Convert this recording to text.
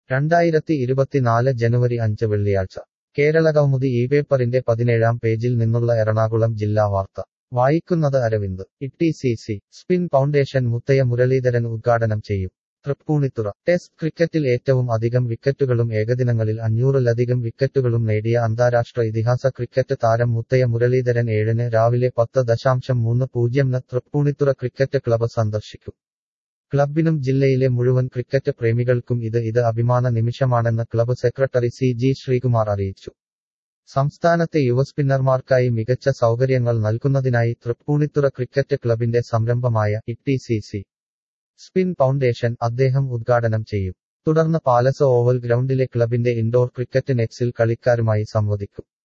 രണ്ടായിരത്തി ഇരുപത്തിനാല് ജനുവരി അഞ്ച് വെള്ളിയാഴ്ച കേരളകൗമുദി ഈ പേപ്പറിന്റെ പതിനേഴാം പേജിൽ നിന്നുള്ള എറണാകുളം ജില്ലാ വാർത്ത വായിക്കുന്നത് Aravind Itty C C spin foundation Muttiah Muralitharan ഉദ്ഘാടനം ചെയ്യും തൃപ്പൂണിത്തുറ ടെസ്റ്റ് ക്രിക്കറ്റിൽ ഏറ്റവും അധികം വിക്കറ്റുകളും ഏകദിനങ്ങളിൽ അഞ്ഞൂറിലധികം വിക്കറ്റുകളും നേടിയ അന്താരാഷ്ട്ര ഇതിഹാസ ക്രിക്കറ്റ് താരം മുത്തയ മുരളീധരൻ ഏഴിന് രാവിലെ പത്ത് ദശാംശം മൂന്ന് പൂജ്യംന് തൃപ്പൂണിത്തുറ ക്രിക്കറ്റ് ക്ലബ് സന്ദർശിക്കും ക്ലബിനും ജില്ലയിലെ മുഴുവൻ ക്രിക്കറ്റ് പ്രേമികൾക്കും ഇത് ഇത് അഭിമാന നിമിഷമാണെന്ന് club secretary C G Sreekumar അറിയിച്ചു സംസ്ഥാനത്തെ യുവസ്പിന്നർമാർക്കായി മികച്ച സൗകര്യങ്ങൾ നൽകുന്നതിനായി തൃപ്പൂണിത്തുറ ക്രിക്കറ്റ് ക്ലബിന്റെ സംരംഭമായ Itty C C spin foundation അദ്ദേഹം ഉദ്ഘാടനം ചെയ്യും തുടർന്ന് പാലസ് ഓവൽ ഗ്രൗണ്ടിലെ ക്ലബിന്റെ ഇൻഡോർ ക്രിക്കറ്റ് നെറ്റ്സിൽ കളിക്കാരുമായി സംവദിക്കും